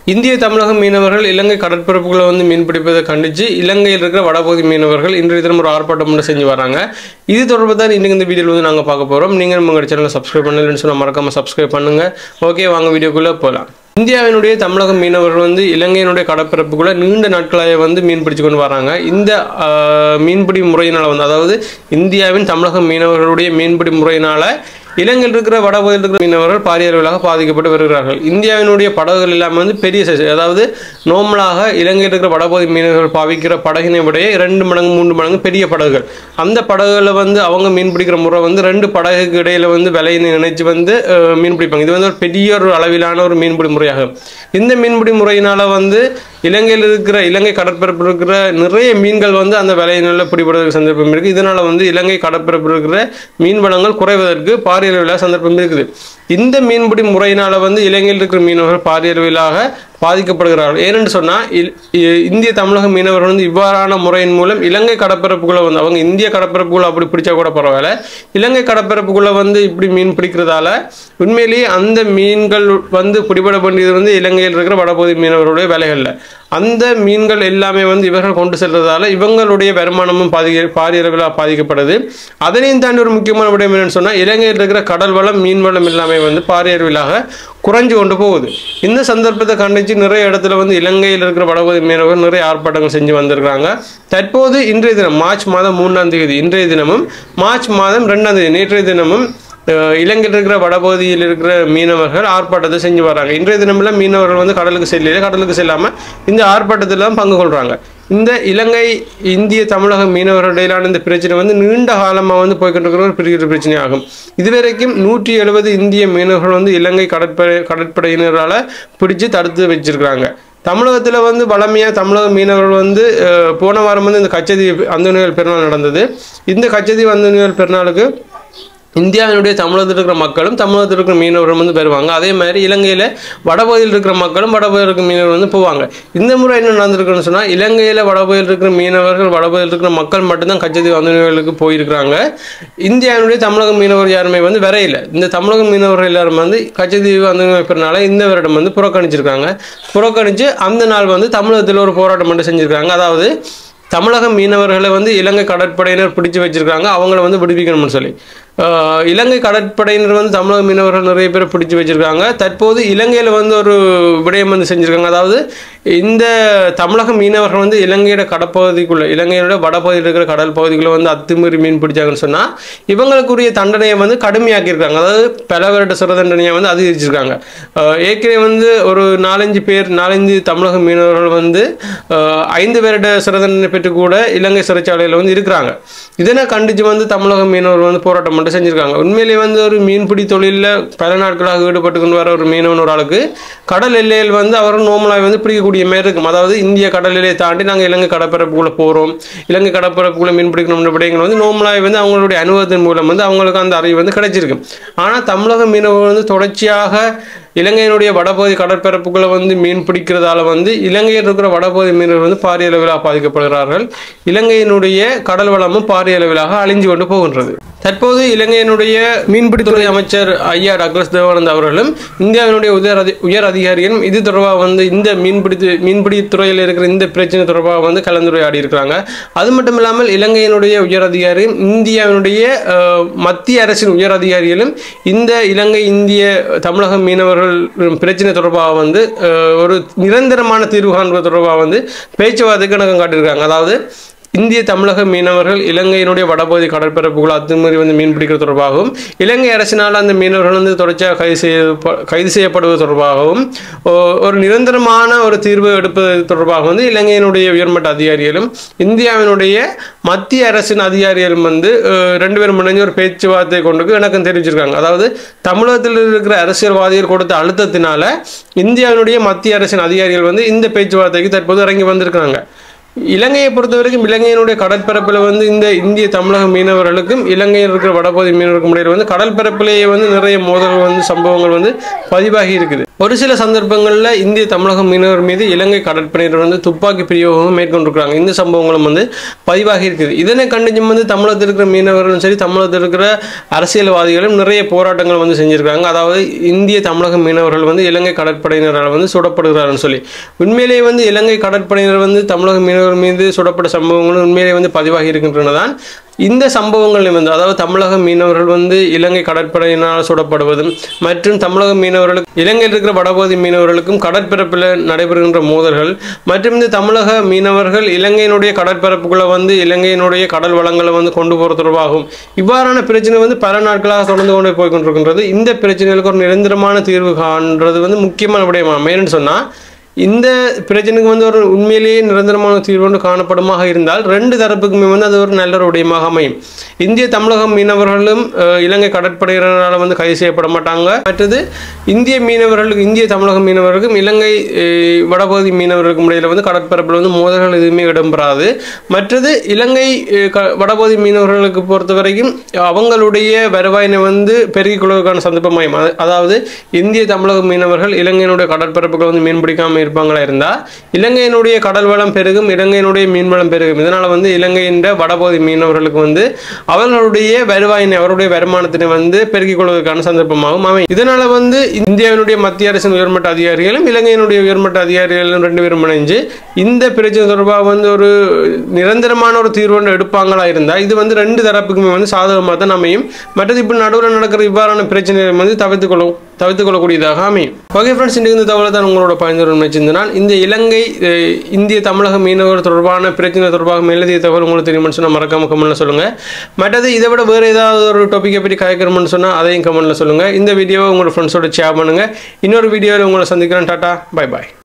இந்திய தமிழக மீனவர்கள் இலங்கை கடற்பரப்புகளை வந்து மீன்பிடிப்பதை கண்டித்து இலங்கையில் இருக்கிற வடபகுதி மீனவர்கள் இன்றைய தினம் ஒரு ஆர்ப்பாட்டம் மட்டும் செஞ்சு வராங்க இது தொடர்பு தான் இன்றைக்கு இந்த வீடியோவில் வந்து நாங்கள் பார்க்க போகிறோம் நீங்கள் உங்கள் சேனலை சப்ஸ்கிரைப் பண்ணலன்னு சொன்னால் மறக்காமல் சப்ஸ்கிரைப் பண்ணுங்கள் ஓகே வாங்க வீடியோக்குள்ளே போகலாம் இந்தியாவினுடைய தமிழக மீனவர்கள் வந்து இலங்கையினுடைய கடற்பரப்புக்குள்ள நீண்ட நாட்களாக வந்து மீன் பிடிச்சு கொண்டு வராங்க இந்த ஆஹ், மீன்பிடி முறையினால் வந்து அதாவது இந்தியாவின் தமிழக மீனவர்களுடைய மீன்பிடி முறையினால் இலங்கையில் இருக்கிற வடபகுதியில் இருக்கிற மீனவர்கள் பாரிய அளவிலாக பாதிக்கப்பட்டு வருகிறார்கள் இந்தியாவினுடைய படகுகள் எல்லாமே வந்து பெரிய சைஸ் அதாவது நோமலாக இலங்கையில் இருக்கிற வடபகுதி மீனவர்கள் பாவிக்கிற படகினை விட ரெண்டு மடங்கு மூன்று மடங்கு பெரிய படகுகள் அந்த படகுகளை வந்து அவங்க மீன் பிடிக்கிற முறை வந்து ரெண்டு படகுக்கு இடையில வந்து விலையினை நினைச்சு வந்து அஹ், மீன் பிடிப்பாங்க இது வந்து ஒரு பெரிய ஒரு அளவிலான ஒரு மீன்பிடி முறையாகும் இந்த மீன்பிடி முறையினால வந்து இலங்கையில் இருக்கிற இலங்கை கடற்பரப்பில் இருக்கிற நிறைய மீன்கள் வந்து அந்த விலையினால பிடிபடுவதற்கு சந்தர்ப்பம் இருக்குது இதனால வந்து இலங்கை கடற்பரப்பில் இருக்கிற மீன் வளங்கள் குறைவதற்கு பாரிய அளவிலான சந்தர்ப்பம் இருக்குது இந்த மீன்பிடி முறையினால வந்து இலங்கையில் இருக்கிற மீனவர்கள் பாரிய அளவிலாக பாதிக்கப்படுகிறார்கள் ஏனென்று சொன்னால் இந்திய தமிழக மீனவர்கள் வந்து இவ்வாறான முறையின் மூலம் இலங்கை கடற்பரப்புக்குள்ள வந்து அவங்க இந்திய கடற்பரப்புக்குள்ள அப்படி பிடிச்சா கூட பரவாயில்ல இலங்கை கடற்பரப்புக்குள்ள வந்து இப்படி மீன் பிடிக்கிறதால உண்மையிலேயே அந்த மீன்கள் வந்து பிடிபட வேண்டியது வந்து இலங்கையில் இருக்கிற வடபகுதி மீனவர்களுடைய வேலைகள்ல அந்த மீன்கள் எல்லாமே வந்து இவர்கள் கொண்டு செல்றதால இவங்களுடைய வருமானமும் பாதிக்க பாரிய அளவில் பாதிக்கப்படுது அதனையும் தாண்டி ஒரு முக்கியமான விடயம் என்னன்னு சொன்னால் இலங்கையில் இருக்கிற கடல் வளம் மீன் வளம் எல்லாமே வந்து பாரிய அளவிலாக குறைஞ்சு கொண்டு போகுது இந்த சந்தர்ப்பத்தை கண்டித்து நிறைய இடத்துல வந்து இலங்கையில் இருக்கிற வடபகுதி மீனவர்கள் நிறைய ஆர்ப்பாட்டங்கள் செஞ்சு வந்திருக்காங்க தற்போது இன்றைய தினம் மார்ச் மாதம் மூன்றாம் தேதி இன்றைய தினமும் மார்ச் மாதம் ரெண்டாம் தேதி நேற்றைய தினமும் அஹ், இலங்கையில் இருக்கிற வடபகுதியில் இருக்கிற மீனவர்கள் ஆர்ப்பாட்டத்தை செஞ்சு வராங்க இன்றைய தினமெல்லாம் மீனவர்கள் வந்து கடலுக்கு செல்லல கடலுக்கு செல்லாமல் இந்த ஆர்ப்பாட்டத்தில் தான் பங்கு கொள்றாங்க இந்த இலங்கை இந்திய தமிழக மீனவர்கள் இடையிலான இந்த பிரச்சனை வந்து நீண்ட காலமாக வந்து போய்கிட்டு இருக்கிற ஒரு பெரிய ஒரு பிரச்சனை ஆகும் இதுவரைக்கும் நூற்றி எழுபது இந்திய மீனவர்கள் வந்து இலங்கை கடற்படை கடற்படையினரால் பிடிச்சு தடுத்து வச்சிருக்கிறாங்க தமிழகத்தில் வந்து வளமையாக தமிழக மீனவர்கள் வந்து அஹ், போன வாரம் வந்து இந்த கச்சதீவு அந்தோனியல் பெருநாள் நடந்தது இந்த கச்சதீவு அந்தோனியல் பெருநாளுக்கு இந்தியாவினுடைய தமிழகத்தில் இருக்கிற மக்களும் தமிழகத்தில் இருக்கிற மீனவர்களும் வந்து வருவாங்க அதே மாதிரி இலங்கையில் வடபகுதியில் இருக்கிற மக்களும் வடபகுதியில் இருக்கிற மீனவர்கள் வந்து போவாங்க இந்த முறை என்ன நடந்திருக்குன்னு சொன்னால் இலங்கையில் வடபகுதியில் இருக்கிற மீனவர்கள் வடபகுதியில் இருக்கிற மக்கள் மட்டும்தான் கச்சதீவு அந்தோனியலுக்கு போயிருக்கிறாங்க இந்தியாவினுடைய தமிழக மீனவர் யாருமே வந்து வரையில இந்த தமிழக மீனவர்கள் எல்லாரும் வந்து கச்சதீவு அந்தோனியல் பெருநாளை இந்த வருடம் வந்து புறக்கணிச்சிருக்காங்க புறக்கணித்து அந்த நாள் வந்து தமிழகத்தில் ஒரு போராட்டம் மட்டும் செஞ்சுருக்காங்க அதாவது தமிழக மீனவர்களை வந்து இலங்கை கடற்படையினர் பிடிச்சு வச்சிருக்காங்க அவங்கள வந்து விடுவிக்கணும்னு சொல்லி ஆஹ் இலங்கை கடற்படையினர் வந்து தமிழக மீனவர்கள் நிறைய பேர் பிடிச்சு வச்சிருக்காங்க தற்போது இலங்கையில் வந்து ஒரு விடயம் வந்து செஞ்சுருக்காங்க அதாவது இந்த தமிழக மீனவர்கள் வந்து இலங்கையோட கடப்பகுதிக்குள்ள இலங்கையோட வடபகுதியில் இருக்கிற கடல் பகுதிக்குள்ள வந்து அத்துமீறி மீன் பிடிச்சாங்கன்னு சொன்னால் இவங்களுக்குரிய தண்டனையை வந்து கடுமையாக்கியிருக்காங்க அதாவது பல வருட சிறை தண்டனையை வந்து அதிகரிச்சிருக்காங்க ஆஹ் ஏற்கனவே வந்து ஒரு நாலஞ்சு பேர் நாலஞ்சு தமிழக மீனவர்கள் வந்து ஆஹ் ஐந்து வருட சிறை தண்டனை பெற்று கூட இலங்கை சிறைச்சாலையில் வந்து இருக்கிறாங்க இதனை கண்டித்து வந்து தமிழக மீனவர்கள் வந்து போராட்டம் மட்டும் செஞ்சுருக்காங்க உண்மையிலேயே வந்து ஒரு மீன்பிடி தொழிலில் பல நாட்களாக ஈடுபட்டு கொண்டு வர ஒரு மீனவன் ஒரு ஆளுக்கு கடல் எல்லையில் வந்து அவர் நோமலாக வந்து பிடிக்கக்கூடிய மாதிரி இருக்கும் அதாவது இந்திய கடல் எல்லையை தாண்டி நாங்கள் இலங்கை கடற்பரப்புக்குள்ளே போகிறோம் இலங்கை கடற்பரப்புக்குள்ளே மீன் பிடிக்கணும் அப்படிங்கிற வந்து நோமலாக வந்து அவங்களுடைய அனுபவத்தின் மூலம் வந்து அவங்களுக்கு அந்த அறிவு வந்து கிடைச்சிருக்கு ஆனால் தமிழக மீனவர்கள் வந்து தொடர்ச்சியாக இலங்கையினுடைய வடபகுதி கடற்பரப்புகளை வந்து மீன் பிடிக்கிறதால வந்து இலங்கையில் இருக்கிற வடபகுதி மீனவர்கள் வந்து பாரிய அளவிலாக பாதிக்கப்படுகிறார்கள் இலங்கையினுடைய கடல் வளமும் பாரிய அளவிலாக அழிஞ்சு கொண்டு போகின்றது தற்போது இலங்கையினுடைய மீன்பிடித்துறை அமைச்சர் ஐயா டக்ளஸ் தேவானந்த் அவர்களும் இந்தியாவினுடைய உயர் அதி உயர் அதிகாரிகளும் இது தொடர்பாக வந்து இந்த மீன்பிடி மீன்பிடி துறையில் இருக்கிற இந்த பிரச்சனை தொடர்பாக வந்து கலந்துரையாடி இருக்கிறாங்க அது மட்டும் இல்லாமல் இலங்கையினுடைய உயர் அதிகாரியும் இந்தியாவினுடைய அஹ், மத்திய அரசின் உயர் அதிகாரிகளும் இந்த இலங்கை இந்திய தமிழக மீனவர்கள் பிரச்சனை தொடர்பாக வந்து அஹ், ஒரு நிரந்தரமான தீர்வு காண்பது தொடர்பாக வந்து பேச்சுவார்த்தைக்கு இணக்கம் காட்டியிருக்காங்க அதாவது இந்திய தமிழக மீனவர்கள் இலங்கையினுடைய வடபகுதி கடற்பரப்புகள் அத்துமீறி வந்து மீன் பிடிக்கிறது தொடர்பாகவும் இலங்கை அரசினால் அந்த மீனவர்கள் வந்து தொடர்ச்சியாக கைது செய்ய கைது செய்யப்படுவது தொடர்பாகவும் ஓ- ஒரு நிரந்தரமான ஒரு தீர்வு எடுப்பது தொடர்பாக வந்து இலங்கையினுடைய உயர்மட்ட அதிகாரிகளும் இந்தியாவினுடைய மத்திய அரசின் அதிகாரிகளும் வந்து அஹ், ரெண்டு பேரும் இணைஞ்சு ஒரு பேச்சுவார்த்தை கொண்டு இணக்கம் தெரிவிச்சிருக்காங்க அதாவது தமிழகத்தில் இருக்கிற அரசியல்வாதிகள் கொடுத்த அழுத்தத்தினால இந்தியாவினுடைய மத்திய அரசின் அதிகாரிகள் வந்து இந்த பேச்சுவார்த்தைக்கு தற்போது இறங்கி வந்திருக்காங்க இலங்கையை பொறுத்த வரைக்கும் இலங்கையினுடைய கடற்பரப்பில் வந்து இந்த இந்திய தமிழக மீனவர்களுக்கும் இலங்கையில் இருக்கிற வடபகுதி மீனவர்களுக்கும் இடையில் வந்து கடற்பரப்பிலேயே வந்து நிறைய மோதல்கள் வந்து சம்பவங்கள் வந்து பதிவாகி இருக்குது ஒரு சில சந்தர்ப்பங்களில் இந்திய தமிழக மீனவர் மீது இலங்கை கடற்படையினர் வந்து துப்பாக்கி பிரயோகம் மேற்கொண்டிருக்கிறாங்க இந்த சம்பவங்களும் வந்து பதிவாகி இருக்குது இதனை கண்டிச்சும் வந்து தமிழகத்தில் இருக்கிற மீனவர்களும் சரி தமிழகத்தில் இருக்கிற அரசியல்வாதிகளும் நிறைய போராட்டங்கள் வந்து செஞ்சிருக்காங்க அதாவது இந்திய தமிழக மீனவர்கள் வந்து இலங்கை கடற்படையினரால் வந்து சுடப்படுகிறார்கள் சொல்லி உண்மையிலேயே வந்து இலங்கை கடற்படையினர் வந்து தமிழக மீனவர் மீது சுடப்பட்ட சம்பவங்களும் உண்மையிலேயே வந்து பதிவாகி இருக்கின்றன தான் இந்த சம்பவங்கள் வந்து அதாவது தமிழக மீனவர்கள் வந்து இலங்கை கடற்படையினால் சுடப்படுவதும் மற்றும் தமிழக மீனவர்களுக்கு இலங்கையில் இருக்கிற வடபகுதி மீனவர்களுக்கும் கடற்பரப்பில் நடைபெறுகின்ற மோதல்கள் மற்றும் இந்த தமிழக மீனவர்கள் இலங்கையினுடைய கடற்பரப்புக்குள்ள வந்து இலங்கையினுடைய கடல் வளங்களை வந்து கொண்டு போகிறது தொடர்பாகும் இவ்வாறான பிரச்சனை வந்து பல நாட்களாக தொடர்ந்து கொண்டு போய் கொண்டிருக்கின்றது இந்த பிரச்சனைகளுக்கு ஒரு நிரந்தரமான தீர்வு காண்றது வந்து முக்கியமான விடயமா மேலும் சொன்னால் இந்த பிரச்சனைக்கு வந்து ஒரு உண்மையிலேயே நிரந்தரமான தீர்வு ஒன்று காணப்படுமாக இருந்தால் ரெண்டு தரப்புக்குமே வந்து அது ஒரு நல்ல ஒரு விடயமாக அமையும் இந்திய தமிழக மீனவர்களும் அஹ், இலங்கை கடற்படையினரால் வந்து கைது செய்யப்பட மாட்டாங்க மற்றது இந்திய மீனவர்களுக்கு இந்திய தமிழக மீனவர்களுக்கும் இலங்கை அஹ், வடபகுதி மீனவர்களுக்கும் இடையில வந்து கடற்பரப்பில் வந்து மோதல்கள் எதுவுமே இடம்பெறாது மற்றது இலங்கை அஹ், க- வடபகுதி மீனவர்களுக்கு பொறுத்த வரைக்கும் அவங்களுடைய வருவாயினை வந்து பெருக்கிக் கொள்வதற்கான சந்தர்ப்பமாயும் அது- அதாவது இந்திய தமிழக மீனவர்கள் இலங்கையினுடைய கடற்பரப்புகளை வந்து மீன் பிடிக்காமல் இருப்பாங்களா இருந்தால் இலங்கையினுடைய கடல் வளம் பெருகும் இலங்கையினுடைய மீன் வளம் பெருகும் இதனால் வந்து இலங்கையின் வடபகுதி மீனவர்களுக்கு வந்து அவர்களுடைய வருவாயினை அவருடைய வருமானத்தினை வந்து பெருக்கிக் கொள்வதற்கான சந்தர்ப்பமாகும் அமையும் இதனால வந்து இந்தியாவினுடைய மத்திய அரசின் உயர்மட்ட அதிகாரிகளும் இலங்கையினுடைய உயர்மட்ட அதிகாரிகளும் ரெண்டு பேரும் இணைஞ்சு இந்த பிரச்சனை தொடர்பாக வந்து ஒரு நிரந்தரமான ஒரு தீர்வு ஒன்று எடுப்பாங்களா இருந்தால் இது வந்து ரெண்டு தரப்புக்குமே வந்து சாதகமாக தான் அமையும் மற்றது இப்போ நடுவில் நடக்கிற இவ்வாறான பிரச்சனைகளை வந்து தவிர்த்து கொள்ளும் தவிர்த்துக் கொள்ளக்கூடியதாக அமையும் ஓகே ஃப்ரெண்ட்ஸ் இன்றைக்கு இந்த தகவலை தான் உங்களோட பயந்துடன் நினைச்சிருந்தனால் இந்த இலங்கை அஹ், இந்திய தமிழக மீனவர் தொடர்பான பிரச்சனை தொடர்பாக மேலதிக தகவல் உங்களுக்கு தெரியும்னு சொன்னால் மறக்காம கமெண்ட்ல சொல்லுங்கள் மற்றது இதை விட வேறு ஏதாவது ஒரு டாப்பிக்கை பற்றி கதைக்கிறோம்னு சொன்னால் அதையும் கமெண்ட்ல சொல்லுங்கள் இந்த வீடியோவை உங்களோட ஃப்ரெண்ட்ஸோட ஷேர் பண்ணுங்கள் இன்னொரு வீடியோவில் உங்களை சந்திக்கிறேன் டாட்டா பை பாய்